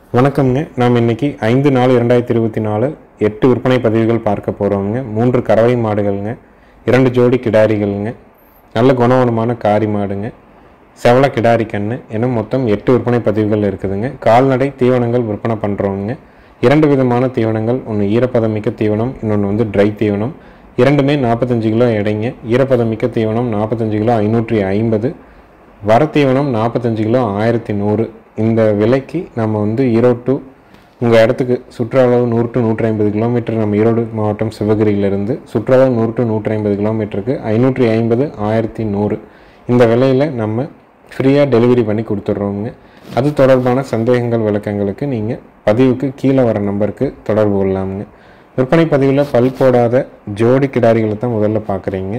வணக்கம்ங்க நாம் இன்னைக்கு ஐந்து நாலு இரண்டாயிரத்தி இருபத்தி நாலு எட்டு விற்பனை பதிவுகள் பார்க்க போகிறோம்ங்க மூன்று கறவை மாடுகள்ங்க இரண்டு ஜோடி கிடாரிகள்ங்க நல்ல குணவனமான காரி மாடுங்க செவல கிடாரி கன்று என மொத்தம் எட்டு விற்பனை பதிவுகள் இருக்குதுங்க கால்நடை தீவனங்கள் விற்பனை பண்ணுறோங்க இரண்டு விதமான தீவனங்கள் ஒன்று ஈரப்பதமிக்க தீவனம் இன்னொன்று வந்து ட்ரை தீவனம் இரண்டுமே நாற்பத்தஞ்சு கிலோ எடைங்க ஈரப்பதமிக்க தீவனம் நாற்பத்தஞ்சு கிலோ ஐநூற்றி ஐம்பது வரத்தீவனம் நாற்பத்தஞ்சு கிலோ ஆயிரத்தி நூறு இந்த விலைக்கு நம்ம வந்து ஈரோடு டு உங்கள் இடத்துக்கு சுற்றளவு நூறு டு நூற்றி ஐம்பது கிலோமீட்டர் நம்ம ஈரோடு மாவட்டம் சிவகிரியிலிருந்து சுற்றளவு நூறு டு நூற்றி ஐம்பது கிலோமீட்டருக்கு ஐநூற்றி ஐம்பது ஆயிரத்தி நூறு இந்த விலையில் நம்ம ஃப்ரீயாக டெலிவரி பண்ணி கொடுத்துட்றோங்க அது தொடர்பான சந்தேகங்கள் விளக்கங்களுக்கு நீங்கள் பதிவுக்கு கீழே வர நம்பருக்கு தொடர்பு கொள்ளலாமுங்க விற்பனை பதிவில் பல் போடாத ஜோடி கிடாரிகளை தான் முதல்ல பார்க்குறீங்க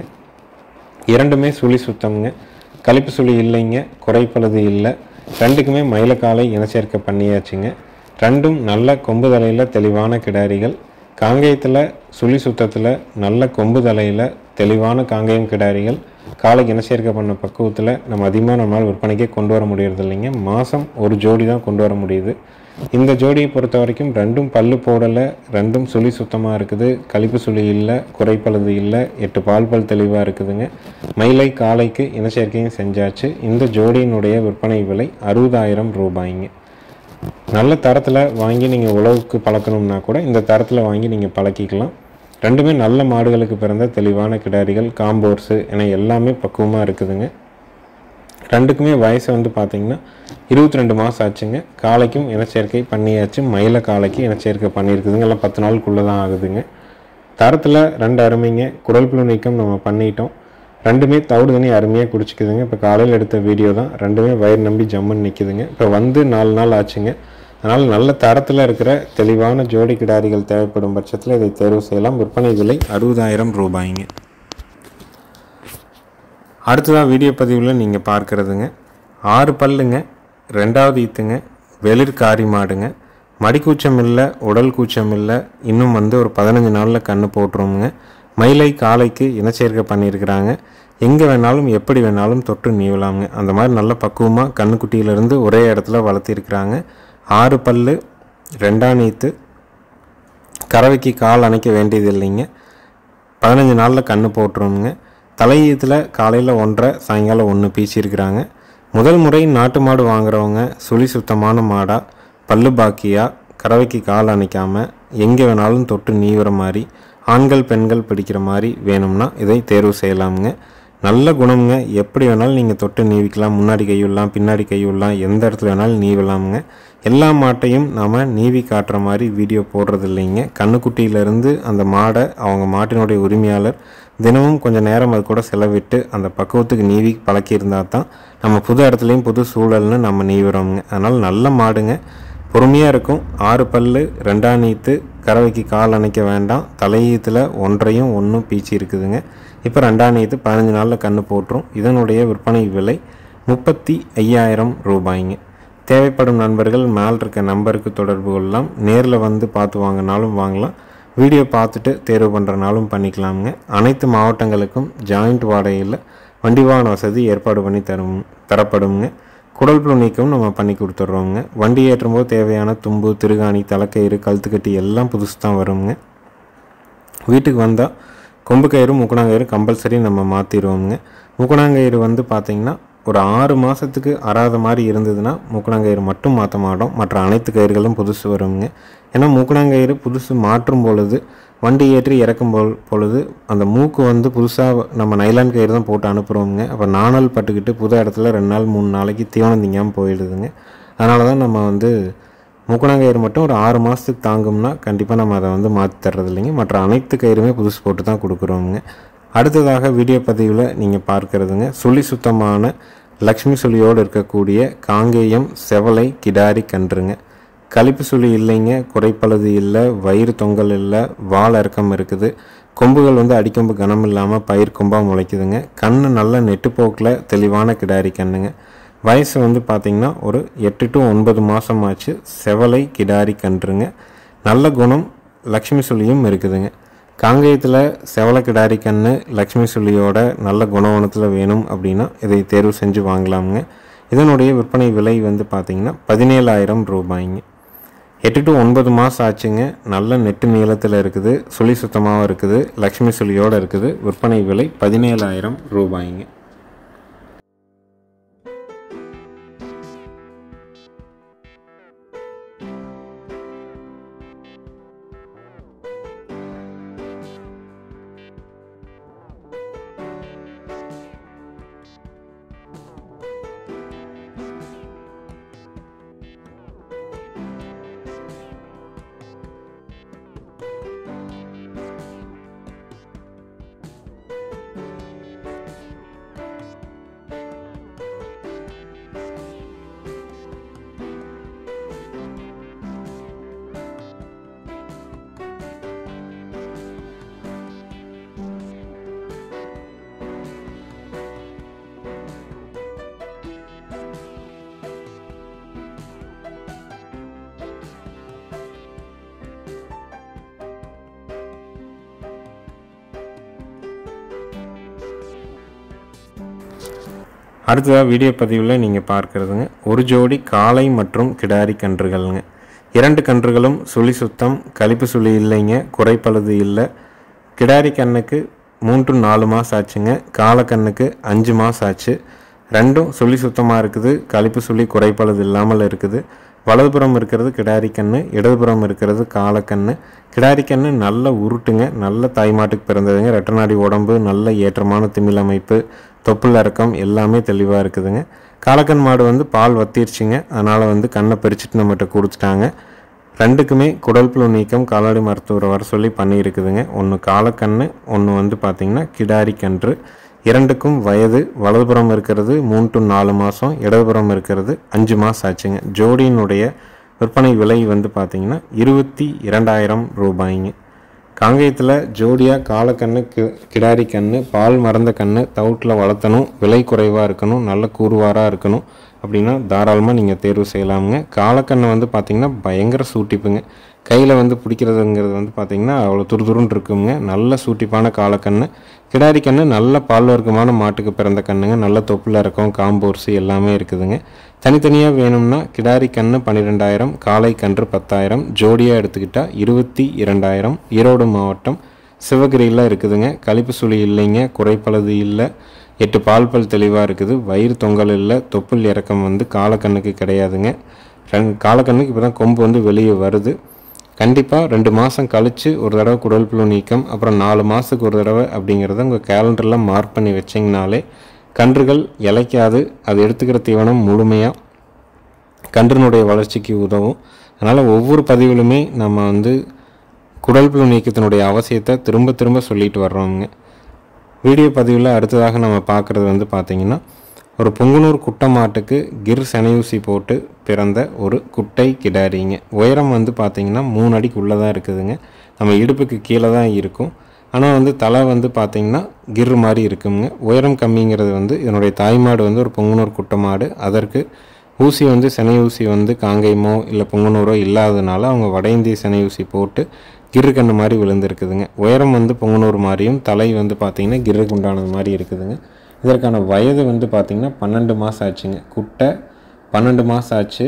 இரண்டுமே சுழி சுத்தம்ங்க கழிப்பு சுழி இல்லைங்க குறைப்பழுது இல்லை ரெண்டுக்குமே மயிலக்காலை இனச்சேர்க்கை பண்ணியாச்சுங்க ரெண்டும் நல்ல கொம்பு தலையில் தெளிவான கிடாரிகள் காங்கேயத்தில் சுழி சுத்தத்தில் நல்ல கொம்பு தலையில் தெளிவான காங்கேயம் கிடாரிகள் காலை இனச்சேர்க்கை பண்ண பக்குவத்தில் நம்ம அதிகமாக நம்மளால் விற்பனைக்கே கொண்டு வர முடியறது இல்லைங்க மாதம் ஒரு ஜோடி தான் கொண்டு வர முடியுது இந்த ஜோடியை பொறுத்த வரைக்கும் ரெண்டும் பல்லு போடலை ரெண்டும் சுழி சுத்தமாக இருக்குது கழிப்பு சுழி இல்லை குறைப்பழுது இல்லை எட்டு பால் பல் தெளிவாக இருக்குதுங்க மயிலை காலைக்கு இனச்சேர்க்கையும் செஞ்சாச்சு இந்த ஜோடியினுடைய விற்பனை விலை அறுபதாயிரம் ரூபாய்ங்க நல்ல தரத்தில் வாங்கி நீங்கள் உழவுக்கு பழக்கணும்னா கூட இந்த தரத்தில் வாங்கி நீங்கள் பழக்கிக்கலாம் ரெண்டுமே நல்ல மாடுகளுக்கு பிறந்த தெளிவான கிடாரிகள் காம்போர்ஸு என எல்லாமே பக்குவமாக இருக்குதுங்க ரெண்டுக்குமே வயசு வந்து பார்த்தீங்கன்னா இருபத்தி ரெண்டு மாதம் ஆச்சுங்க காலைக்கும் இனச்சேர்க்கை பண்ணியாச்சு மயில காலைக்கு இனச்சேர்க்கை பண்ணியிருக்குதுங்க எல்லாம் பத்து நாளுக்குள்ளே தான் ஆகுதுங்க தரத்தில் ரெண்டு அருமைங்க குடல் புழு நீக்கம் நம்ம பண்ணிட்டோம் ரெண்டுமே தவிடு தண்ணி அருமையாக குடிச்சிக்குதுங்க இப்போ காலையில் எடுத்த வீடியோ தான் ரெண்டுமே வயிறு நம்பி ஜம்முன்னு நிற்கிதுங்க இப்போ வந்து நாலு நாள் ஆச்சுங்க அதனால் நல்ல தரத்தில் இருக்கிற தெளிவான ஜோடி கிடாரிகள் தேவைப்படும் பட்சத்தில் இதை தேர்வு செய்யலாம் விற்பனை விலை அறுபதாயிரம் ரூபாய்ங்க அடுத்ததாக வீடியோ பதிவில் நீங்கள் பார்க்குறதுங்க ஆறு பல்லுங்க ரெண்டாவது ஈத்துங்க வெளிர் காரி மாடுங்க மடிக்கூச்சம் இல்லை உடல் கூச்சம் இல்லை இன்னும் வந்து ஒரு பதினஞ்சு நாளில் கன்று போட்டுருவோங்க மயிலை காலைக்கு இனச்சேர்க்கை பண்ணியிருக்கிறாங்க எங்கே வேணாலும் எப்படி வேணாலும் தொட்டு நீவலாமுங்க அந்த மாதிரி நல்ல பக்குவமாக கண்ணுக்குட்டியிலேருந்து ஒரே இடத்துல வளர்த்திருக்கிறாங்க ஆறு பல்லு ரெண்டாம் நீத்து கறவைக்கு கால் அணைக்க வேண்டியது இல்லைங்க பதினஞ்சு நாளில் கன்று போட்டுருவோங்க தலையீத்தில் காலையில் ஒன்றரை சாயங்காலம் ஒன்று பீச்சிருக்கிறாங்க முதல் முறை நாட்டு மாடு வாங்குறவங்க சுழி சுத்தமான மாடாக பல்லு பாக்கியாக கறவைக்கு கால் அணைக்காமல் எங்கே வேணாலும் தொட்டு நீவுற மாதிரி ஆண்கள் பெண்கள் பிடிக்கிற மாதிரி வேணும்னா இதை தேர்வு செய்யலாமுங்க நல்ல குணம்ங்க எப்படி வேணாலும் நீங்கள் தொட்டு நீவிக்கலாம் முன்னாடி கையுள்ளலாம் பின்னாடி கையுள்ளலாம் எந்த இடத்துல வேணாலும் நீவலாமுங்க எல்லா மாட்டையும் நாம் நீவி காட்டுற மாதிரி வீடியோ போடுறது இல்லைங்க கண்ணுக்குட்டியிலேருந்து அந்த மாடை அவங்க மாட்டினுடைய உரிமையாளர் தினமும் கொஞ்சம் நேரம் அது கூட செலவிட்டு அந்த பக்குவத்துக்கு நீவி பழக்கியிருந்தால் தான் நம்ம புது இடத்துலையும் புது சூழல்னு நம்ம நீவுறோமுங்க அதனால் நல்ல மாடுங்க பொறுமையாக இருக்கும் ஆறு பல்லு ரெண்டாம் நீத்து கறவைக்கு கால் அணைக்க வேண்டாம் தலையீத்தில் ஒன்றையும் ஒன்றும் பீச்சி இருக்குதுங்க இப்போ ரெண்டாம் நீத்து பதினஞ்சு நாளில் கன்று போட்டுரும் இதனுடைய விற்பனை விலை முப்பத்தி ஐயாயிரம் ரூபாய்ங்க தேவைப்படும் நண்பர்கள் மேல் இருக்க நம்பருக்கு தொடர்பு கொள்ளலாம் நேரில் வந்து பார்த்து வாங்கினாலும் வாங்கலாம் வீடியோ பார்த்துட்டு தேர்வு பண்ணுறனாலும் பண்ணிக்கலாமுங்க அனைத்து மாவட்டங்களுக்கும் ஜாயிண்ட் வாடகையில் வண்டி வாகன வசதி ஏற்பாடு பண்ணி தரும் தரப்படுங்க குடல் புழு நீக்கம் நம்ம பண்ணி கொடுத்துட்றோங்க வண்டி ஏற்றும் போது தேவையான தும்பு திருகாணி தலைக்கயிறு கழுத்துக்கட்டி எல்லாம் புதுசு தான் வருங்க வீட்டுக்கு வந்தால் கொம்பு கயிறு முக்குணாங்கயிறு கம்பல்சரி நம்ம மாற்றிடுவோங்க முக்குணாங்கயிறு வந்து பார்த்திங்கன்னா ஒரு ஆறு மாதத்துக்கு அறாத மாதிரி இருந்ததுன்னா மூக்கணாங்கயிறு மட்டும் மாற்ற மாட்டோம் மற்ற அனைத்து கயிறுகளும் புதுசு வருங்க ஏன்னா மூக்கணாங்கயிறு புதுசு மாற்றும் பொழுது வண்டி ஏற்றி இறக்கும் பொ பொழுது அந்த மூக்கு வந்து புதுசாக நம்ம நைலான் கயிறு தான் போட்டு அனுப்புகிறோங்க அப்போ நாணல் பட்டுக்கிட்டு புது இடத்துல ரெண்டு நாள் மூணு நாளைக்கு தீவனம் திங்காமல் போயிடுதுங்க அதனால தான் நம்ம வந்து மூக்கணாங்கயிறு மட்டும் ஒரு ஆறு மாதத்துக்கு தாங்கும்னா கண்டிப்பாக நம்ம அதை வந்து மாற்றி தர்றது இல்லைங்க மற்ற அனைத்து கயிறுமே புதுசு போட்டு தான் கொடுக்குறோங்க அடுத்ததாக வீடியோ பதிவில் நீங்கள் பார்க்குறதுங்க சுழி சுத்தமான லக்ஷ்மி சுழியோடு இருக்கக்கூடிய காங்கேயம் செவலை கிடாரி கன்றுங்க கழிப்பு சுழி இல்லைங்க குறைப்பழுது இல்லை வயிறு தொங்கல் இல்லை வால் இறக்கம் இருக்குது கொம்புகள் வந்து அடிக்கொம்பு கனம் இல்லாமல் பயிர் கொம்பாக முளைக்குதுங்க கண் நல்ல நெட்டுப்போக்கில் தெளிவான கிடாரி கண்ணுங்க வயசு வந்து பார்த்திங்கன்னா ஒரு எட்டு டு ஒன்பது மாதம் ஆச்சு செவலை கிடாரி கன்றுங்க நல்ல குணம் லக்ஷ்மி சுழியும் இருக்குதுங்க காங்கேயத்தில் செவல கிடாரி கன்று லக்ஷ்மி சுள்ளியோட நல்ல குணவனத்தில் வேணும் அப்படின்னா இதை தேர்வு செஞ்சு வாங்கலாமுங்க இதனுடைய விற்பனை விலை வந்து பார்த்திங்கன்னா பதினேழாயிரம் ரூபாய்ங்க எட்டு டு ஒன்பது மாதம் ஆச்சுங்க நல்ல நெட்டு நீளத்தில் இருக்குது சுழி சுத்தமாகவும் இருக்குது லக்ஷ்மி சுழியோடு இருக்குது விற்பனை விலை பதினேழாயிரம் ரூபாய்ங்க அடுத்ததாக வீடியோ பதிவில் நீங்கள் பார்க்குறதுங்க ஒரு ஜோடி காளை மற்றும் கிடாரி கன்றுகள்ங்க இரண்டு கன்றுகளும் சுழி சுத்தம் கழிப்பு சுழி இல்லைங்க குறைப்பழுது இல்லை கிடாரி கண்ணுக்கு மூன்று நாலு மாதம் ஆச்சுங்க காலக்கண்ணுக்கு அஞ்சு மாதம் ஆச்சு ரெண்டும் சுழி சுத்தமாக இருக்குது கழிப்பு சுழி குறைப்பழுது இல்லாமல் இருக்குது வலதுபுறம் இருக்கிறது கிடாரி கண்ணு இடதுபுறம் இருக்கிறது காலக்கண்ணு கிடாரி கண்ணு நல்ல உருட்டுங்க நல்ல தாய்மாட்டுக்கு பிறந்ததுங்க ரெட்டநாடி உடம்பு நல்ல ஏற்றமான திமிழ் அமைப்பு தொப்புள் இறக்கம் எல்லாமே தெளிவாக இருக்குதுங்க காலக்கண் மாடு வந்து பால் வத்திருச்சுங்க அதனால் வந்து கண்ணை பிரிச்சுட்டு நம்மகிட்ட கொடுத்துட்டாங்க ரெண்டுக்குமே குடல் புழு நீக்கம் கால்நடை மருத்துவரை வர சொல்லி பண்ணியிருக்குதுங்க ஒன்று காலக்கண்ணு ஒன்று வந்து பார்த்திங்கன்னா கிடாரி கன்று இரண்டுக்கும் வயது வலதுபுறம் இருக்கிறது மூணு டு நாலு மாதம் இடதுபுறம் இருக்கிறது அஞ்சு மாதம் ஆச்சுங்க ஜோடியினுடைய விற்பனை விலை வந்து பார்த்திங்கன்னா இருபத்தி இரண்டாயிரம் ரூபாய்ங்க காங்கேயத்தில் ஜோடியாக காலக்கண்ணு கி கிடாரி கண்ணு பால் மறந்த கண்ணு தவுட்டில் வளர்த்தணும் விலை குறைவாக இருக்கணும் நல்ல கூறுவாராக இருக்கணும் அப்படின்னா தாராளமாக நீங்கள் தேர்வு செய்யலாமுங்க காலக்கண்ணை வந்து பார்த்திங்கன்னா பயங்கர சூட்டிப்புங்க கையில் வந்து பிடிக்கிறதுங்கிறது வந்து பார்த்திங்கன்னா அவ்வளோ துருதுருன்னு இருக்குங்க நல்ல சூட்டிப்பான காலக்கண்ணு கிடாரி கண்ணு நல்ல பால் வர்க்கமான மாட்டுக்கு பிறந்த கண்ணுங்க நல்ல தொப்புல இருக்கும் காம்போர்ஸு எல்லாமே இருக்குதுங்க தனித்தனியாக வேணும்னா கிடாரி கண்ணு பன்னிரெண்டாயிரம் காளை கன்று பத்தாயிரம் ஜோடியாக எடுத்துக்கிட்டால் இருபத்தி இரண்டாயிரம் ஈரோடு மாவட்டம் சிவகிரியில் இருக்குதுங்க கழிப்பு சுழி இல்லைங்க குறைப்பழுது இல்லை எட்டு பால் பல் தெளிவாக இருக்குது வயிறு தொங்கல் இல்லை தொப்புள் இறக்கம் வந்து காலக்கண்ணுக்கு கிடையாதுங்க ரெண்டு காலக்கண்ணுக்கு இப்போ தான் கொம்பு வந்து வெளியே வருது கண்டிப்பாக ரெண்டு மாதம் கழித்து ஒரு தடவை குடல் புழு நீக்கம் அப்புறம் நாலு மாதத்துக்கு ஒரு தடவை அப்படிங்கிறத உங்கள் கேலண்டரில் மார்க் பண்ணி வச்சிங்கனாலே கன்றுகள் இலைக்காது அது எடுத்துக்கிற தீவனம் முழுமையாக கன்றினுடைய வளர்ச்சிக்கு உதவும் அதனால் ஒவ்வொரு பதிவிலுமே நம்ம வந்து குடல் புழு நீக்கத்தினுடைய அவசியத்தை திரும்ப திரும்ப சொல்லிட்டு வர்றோங்க வீடியோ பதிவில் அடுத்ததாக நம்ம பார்க்குறது வந்து பார்த்திங்கன்னா ஒரு பொங்குனூர் குட்டை மாட்டுக்கு கிர் செனையூசி போட்டு பிறந்த ஒரு குட்டை கிடாரிங்க உயரம் வந்து பார்த்திங்கன்னா மூணு அடிக்குள்ளே தான் இருக்குதுங்க நம்ம இடுப்புக்கு கீழே தான் இருக்கும் ஆனால் வந்து தலை வந்து பார்த்திங்கன்னா கிர் மாதிரி இருக்குங்க உயரம் கம்மிங்கிறது வந்து இதனுடைய தாய்மாடு வந்து ஒரு பொங்குனூர் குட்டை மாடு அதற்கு ஊசி வந்து செனை ஊசி வந்து காங்கேயமோ இல்லை பொங்கனூரோ இல்லாததுனால அவங்க வட இந்திய செனை ஊசி போட்டு கிருக்கண்ணு மாதிரி விழுந்திருக்குதுங்க உயரம் வந்து பொங்கனூர் மாதிரியும் தலை வந்து பார்த்திங்கன்னா கிருக்கு உண்டானது மாதிரி இருக்குதுங்க இதற்கான வயது வந்து பார்த்திங்கன்னா பன்னெண்டு மாதம் ஆச்சுங்க குட்டை பன்னெண்டு மாதம் ஆச்சு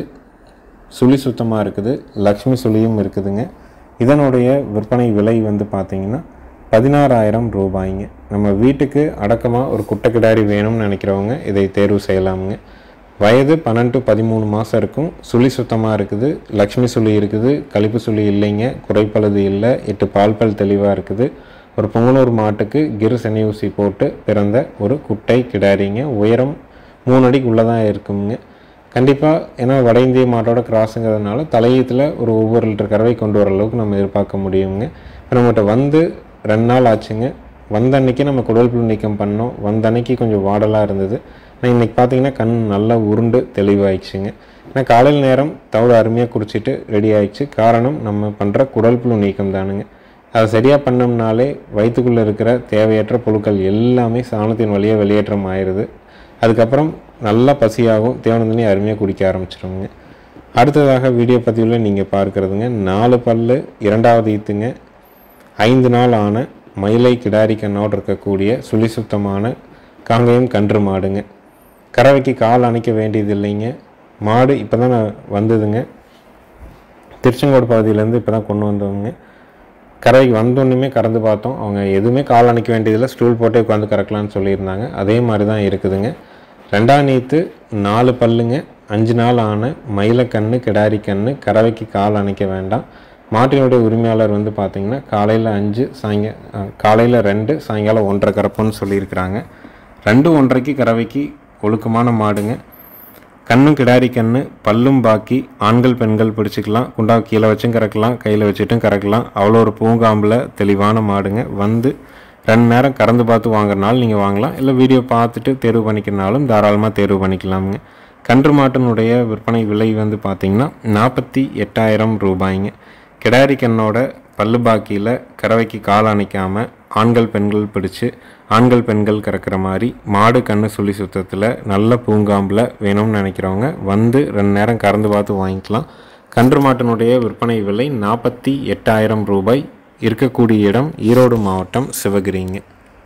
சுழி சுத்தமாக இருக்குது லக்ஷ்மி சுழியும் இருக்குதுங்க இதனுடைய விற்பனை விலை வந்து பார்த்திங்கன்னா பதினாறாயிரம் ரூபாய்ங்க நம்ம வீட்டுக்கு அடக்கமாக ஒரு குட்டை கிடாரி வேணும்னு நினைக்கிறவங்க இதை தேர்வு செய்யலாமுங்க வயது பன்னெண்டு பதிமூணு மாதம் இருக்கும் சுழி சுத்தமாக இருக்குது லக்ஷ்மி சுழி இருக்குது கழிப்பு சுழி இல்லைங்க குறைப்பழுது இல்லை எட்டு பால் பல் தெளிவாக இருக்குது ஒரு பொங்கலூர் மாட்டுக்கு கிரு செனை ஊசி போட்டு பிறந்த ஒரு குட்டை கிடாரிங்க உயரம் மூணு அடிக்குள்ளே தான் இருக்குங்க கண்டிப்பாக ஏன்னா வட இந்திய மாட்டோட கிராஸுங்கிறதுனால தலையீத்தில் ஒரு ஒவ்வொரு லிட்டர் கறவை கொண்டு வர அளவுக்கு நம்ம எதிர்பார்க்க முடியுங்க இப்போ நம்மகிட்ட வந்து ரெண்டு நாள் ஆச்சுங்க வந்த அன்னைக்கு நம்ம குடல் புழு நீக்கம் பண்ணோம் வந்த அன்னைக்கு கொஞ்சம் வாடலாக இருந்தது ஆனால் இன்றைக்கி பார்த்தீங்கன்னா கண் நல்லா உருண்டு தெளிவாயிடுச்சுங்க ஏன்னா காலையில் நேரம் தவிடு அருமையாக குடிச்சிட்டு ரெடி ஆயிடுச்சு காரணம் நம்ம பண்ணுற குடல் புழு நீக்கம் தானுங்க அதை சரியாக பண்ணோம்னாலே வயிற்றுக்குள்ளே இருக்கிற தேவையற்ற புழுக்கள் எல்லாமே சாணத்தின் வழியாக வெளியேற்றம் ஆயிடுது அதுக்கப்புறம் நல்லா பசியாகும் தேவன தண்ணி அருமையாக குடிக்க ஆரம்பிச்சிருவோங்க அடுத்ததாக வீடியோ பதிவில் நீங்கள் பார்க்குறதுங்க நாலு பல்லு இரண்டாவது ஈத்துங்க ஐந்து நாள் ஆன மயிலை கிடாரி கண்ணோடு இருக்கக்கூடிய சுழி சுத்தமான காங்கேயம் கன்று மாடுங்க கறவைக்கு கால் அணைக்க வேண்டியது இல்லைங்க மாடு இப்போ தான் வந்ததுங்க திருச்செங்கோடு பகுதியிலேருந்து இப்போ தான் கொண்டு வந்தவங்க கரைக்கு வந்தோன்னுமே கறந்து பார்த்தோம் அவங்க எதுவுமே கால் அணைக்க வேண்டியதில்லை ஸ்டூல் போட்டே உட்காந்து கறக்கலாம்னு சொல்லியிருந்தாங்க அதே மாதிரி தான் இருக்குதுங்க ரெண்டாம் நீத்து நாலு பல்லுங்க அஞ்சு நாள் ஆன மயிலக்கண்ணு கிடாரி கண்ணு கறவைக்கு கால் அணைக்க வேண்டாம் மாட்டினுடைய உரிமையாளர் வந்து பார்த்திங்கன்னா காலையில் அஞ்சு சாயங்க காலையில் ரெண்டு சாயங்காலம் ஒன்றரை கறப்போன்னு சொல்லியிருக்கிறாங்க ரெண்டு ஒன்றரைக்கு கறவைக்கு ஒழுக்கமான மாடுங்க கண்ணும் கிடாரி கண்ணு பல்லும் பாக்கி ஆண்கள் பெண்கள் பிடிச்சிக்கலாம் குண்டா கீழே வச்சும் கறக்கலாம் கையில் வச்சுட்டும் கறக்கலாம் அவ்வளோ ஒரு பூங்காம்பில் தெளிவான மாடுங்க வந்து ரெண்டு நேரம் கறந்து பார்த்து வாங்குறனாலும் நீங்கள் வாங்கலாம் இல்லை வீடியோ பார்த்துட்டு தேர்வு பண்ணிக்கிறனாலும் தாராளமாக தேர்வு பண்ணிக்கலாமுங்க கன்று மாட்டினுடைய விற்பனை விலை வந்து பார்த்திங்கன்னா நாற்பத்தி எட்டாயிரம் ரூபாய்ங்க கிடாரி கண்ணோட பல்லு பாக்கியில் கறவைக்கு கால் அணைக்காமல் ஆண்கள் பெண்கள் பிடிச்சு ஆண்கள் பெண்கள் கறக்கிற மாதிரி மாடு கண்ணு சுழி சுத்தத்தில் நல்ல பூங்காம்பில் வேணும்னு நினைக்கிறவங்க வந்து ரெண்டு நேரம் கறந்து பார்த்து வாங்கிக்கலாம் கன்று மாட்டினுடைய விற்பனை விலை நாற்பத்தி எட்டாயிரம் ரூபாய் இருக்கக்கூடிய இடம் ஈரோடு மாவட்டம் சிவகிரிங்க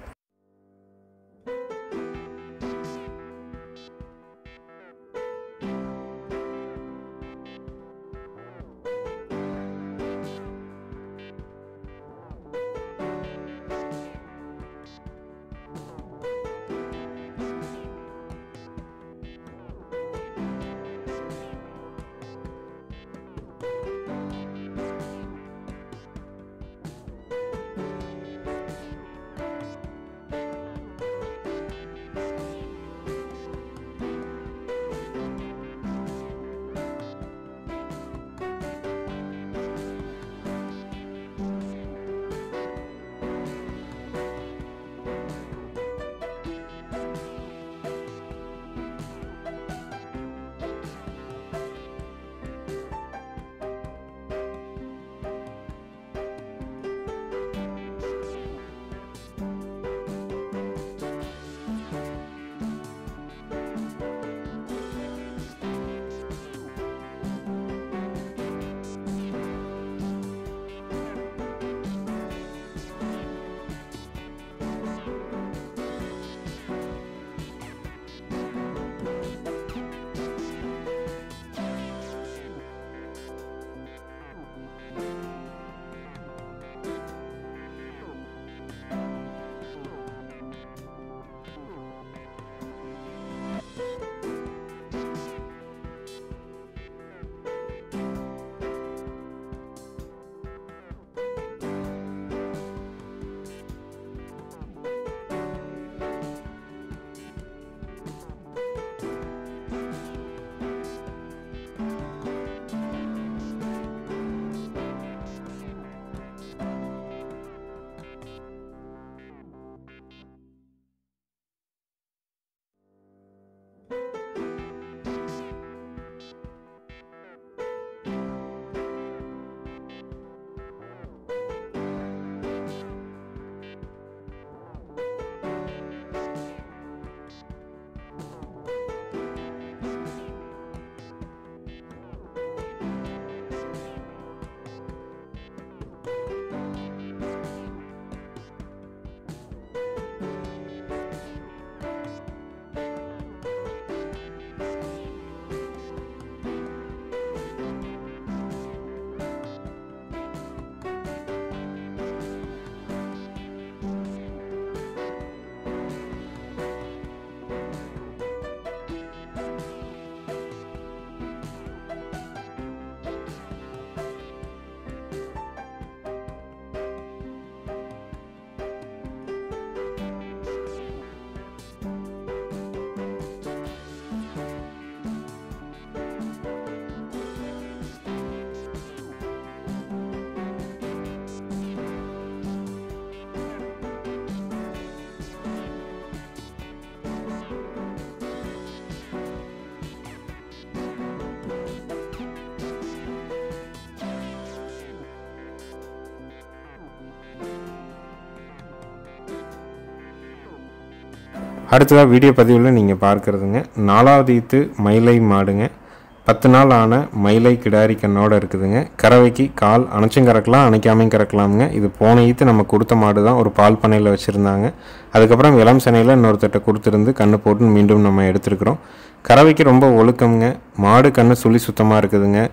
அடுத்ததாக வீடியோ பதிவில் நீங்கள் பார்க்குறதுங்க நாலாவது ஈத்து மயிலை மாடுங்க பத்து நாள் ஆன மயிலை கிடாரி கண்ணோட இருக்குதுங்க கறவைக்கு கால் அணைச்சும் கறக்கலாம் அணைக்காமையும் கறக்கலாமுங்க இது போன ஈத்து நம்ம கொடுத்த மாடு தான் ஒரு பால் பண்ணையில் வச்சுருந்தாங்க அதுக்கப்புறம் இளம் சனையில் இன்னொருத்தட்ட கொடுத்துருந்து கண்ணு போட்டு மீண்டும் நம்ம எடுத்துருக்குறோம் கறவைக்கு ரொம்ப ஒழுக்கம்ங்க மாடு கண்ணு சுழி சுத்தமாக இருக்குதுங்க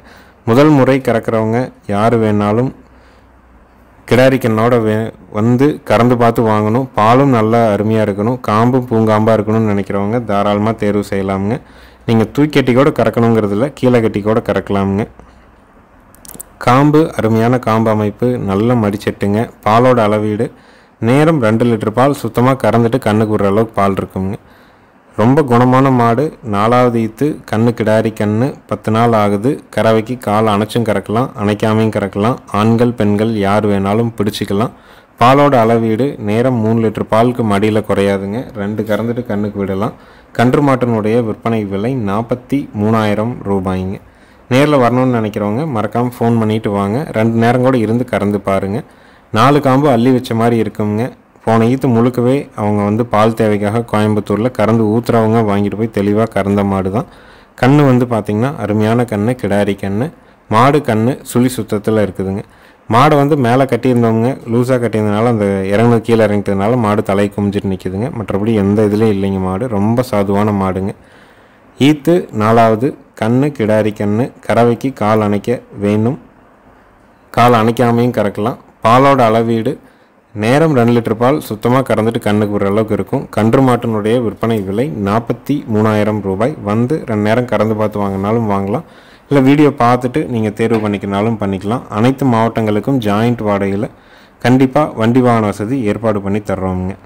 முதல் முறை கறக்கிறவங்க யார் வேணாலும் கிடாரி கண்ணோட வே வந்து கறந்து பார்த்து வாங்கணும் பாலும் நல்லா அருமையாக இருக்கணும் காம்பும் பூங்காம்பாக இருக்கணும்னு நினைக்கிறவங்க தாராளமாக தேர்வு செய்யலாமுங்க நீங்கள் தூக்கட்டி கூட கறக்கணுங்கிறதுல கீழே கட்டி கூட கறக்கலாமுங்க காம்பு அருமையான காம்பு அமைப்பு நல்ல மடிச்செட்டுங்க பாலோட அளவீடு நேரம் ரெண்டு லிட்டர் பால் சுத்தமாக கறந்துட்டு கண்ணுக்கு விடுற அளவுக்கு பால் இருக்குங்க ரொம்ப குணமான மாடு நாலாவது ஈத்து கண்ணு கிடாரி கண்ணு பத்து நாள் ஆகுது கறவைக்கு கால் அணைச்சும் கறக்கலாம் அணைக்காமையும் கறக்கலாம் ஆண்கள் பெண்கள் யார் வேணாலும் பிடிச்சிக்கலாம் பாலோட அளவீடு நேரம் மூணு லிட்டர் பாலுக்கு மடியில் குறையாதுங்க ரெண்டு கறந்துட்டு கண்ணுக்கு விடலாம் கன்று மாட்டினுடைய விற்பனை விலை நாற்பத்தி மூணாயிரம் ரூபாய்ங்க நேரில் வரணும்னு நினைக்கிறவங்க மறக்காமல் ஃபோன் பண்ணிட்டு வாங்க ரெண்டு நேரம் கூட இருந்து கறந்து பாருங்கள் நாலு காம்பு அள்ளி வச்ச மாதிரி இருக்குங்க போன ஈத்து முழுக்கவே அவங்க வந்து பால் தேவைக்காக கோயம்புத்தூரில் கறந்து ஊத்துறவங்க வாங்கிட்டு போய் தெளிவாக கறந்த மாடு தான் கண்ணு வந்து பார்த்திங்கன்னா அருமையான கண்ணு கிடாரி கண்ணு மாடு கண்ணு சுழி சுத்தத்தில் இருக்குதுங்க மாடை வந்து மேலே கட்டியிருந்தவங்க லூஸாக கட்டியிருந்தனால அந்த இறங்குனது கீழே இறங்கிட்டதுனால மாடு தலை குமிஞ்சிட்டு நிற்கிதுங்க மற்றபடி எந்த இதுலேயும் இல்லைங்க மாடு ரொம்ப சாதுவான மாடுங்க ஈத்து நாலாவது கண்ணு கிடாரி கண்ணு கறவைக்கு கால் அணைக்க வேணும் கால் அணைக்காமையும் கறக்கலாம் பாலோட அளவீடு நேரம் ரெண்டு லிட்டர் பால் சுத்தமாக கறந்துட்டு கண்ணுக்கு விடுற அளவுக்கு இருக்கும் கன்று மாட்டினுடைய விற்பனை விலை நாற்பத்தி மூணாயிரம் ரூபாய் வந்து ரெண்டு நேரம் கறந்து பார்த்து வாங்கினாலும் வாங்கலாம் இல்லை வீடியோ பார்த்துட்டு நீங்கள் தேர்வு பண்ணிக்கினாலும் பண்ணிக்கலாம் அனைத்து மாவட்டங்களுக்கும் ஜாயிண்ட் வாடகையில் கண்டிப்பாக வண்டி வாகன வசதி ஏற்பாடு பண்ணி தர்றோமுங்க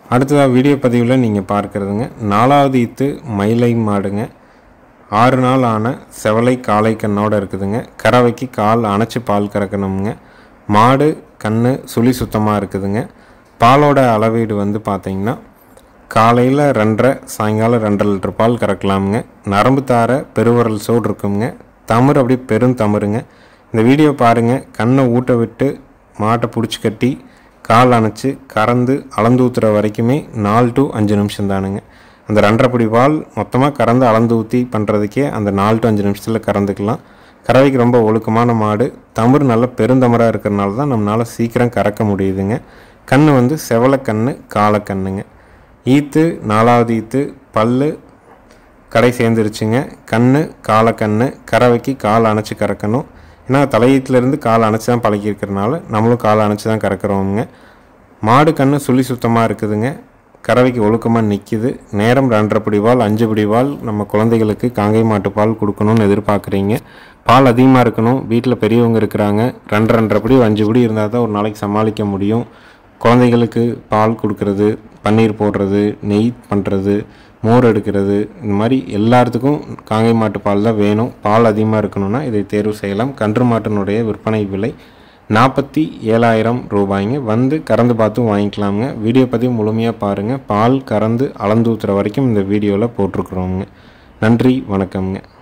அடுத்ததாக வீடியோ பதிவில் நீங்கள் பார்க்குறதுங்க நாலாவது ஈத்து மயிலை மாடுங்க ஆறு நாள் ஆன செவலை காளை கண்ணோட இருக்குதுங்க கறவைக்கு கால் அணைச்சி பால் கறக்கணுங்க மாடு கண்ணு சுழி சுத்தமாக இருக்குதுங்க பாலோட அளவீடு வந்து பார்த்தீங்கன்னா காலையில் ரெண்டரை சாயங்காலம் ரெண்டரை லிட்டர் பால் கறக்கலாமுங்க நரம்பு தார பெருவரல் சோடு இருக்குங்க தமறு அப்படியே பெரும் தமருங்க இந்த வீடியோ பாருங்கள் கண்ணை ஊட்ட விட்டு மாட்டை பிடிச்சி கட்டி கால் அணைச்சி கறந்து அளந்து ஊற்றுற வரைக்குமே நாலு டு அஞ்சு நிமிஷம் தானுங்க அந்த ரெண்டரை பிடி பால் மொத்தமாக கறந்து அளந்து ஊற்றி பண்ணுறதுக்கே அந்த நாலு டு அஞ்சு நிமிஷத்தில் கறந்துக்கலாம் கறவைக்கு ரொம்ப ஒழுக்கமான மாடு தமறு நல்ல பெருந்தமராக இருக்கிறனால தான் நம்மளால் சீக்கிரம் கறக்க முடியுதுங்க கண் வந்து செவலக்கண்ணு காலக்கண்ணுங்க ஈத்து நாலாவது ஈத்து பல்லு கடை சேர்ந்துருச்சுங்க கண்ணு காலக்கண்ணு கறவைக்கு கால் அணைச்சி கறக்கணும் ஏன்னா தலையீத்துலேருந்து கால் அணைச்சி தான் பழகியிருக்கிறனால நம்மளும் கால் அணைச்சி தான் கறக்குறோமுங்க மாடு கண்ணு சுழி சுத்தமாக இருக்குதுங்க கறவைக்கு ஒழுக்கமாக நிற்கிது நேரம் ரெண்டரை பிடி பால் அஞ்சு பிடி பால் நம்ம குழந்தைகளுக்கு காங்கை மாட்டு பால் கொடுக்கணும்னு எதிர்பார்க்குறீங்க பால் அதிகமாக இருக்கணும் வீட்டில் பெரியவங்க இருக்கிறாங்க ரெண்டு ரெண்டரை பிடி அஞ்சு பிடி இருந்தால் தான் ஒரு நாளைக்கு சமாளிக்க முடியும் குழந்தைகளுக்கு பால் கொடுக்கறது பன்னீர் போடுறது நெய் பண்ணுறது மோர் எடுக்கிறது இந்த மாதிரி எல்லாத்துக்கும் காங்கை மாட்டு பால் தான் வேணும் பால் அதிகமாக இருக்கணும்னா இதை தேர்வு செய்யலாம் கன்று மாட்டினுடைய விற்பனை விலை நாற்பத்தி ஏழாயிரம் ரூபாய்ங்க வந்து கறந்து பார்த்து வாங்கிக்கலாமுங்க வீடியோ பதிவு முழுமையாக பாருங்கள் பால் கறந்து அளந்து ஊற்றுற வரைக்கும் இந்த வீடியோவில் போட்டிருக்குறோங்க நன்றி வணக்கம்ங்க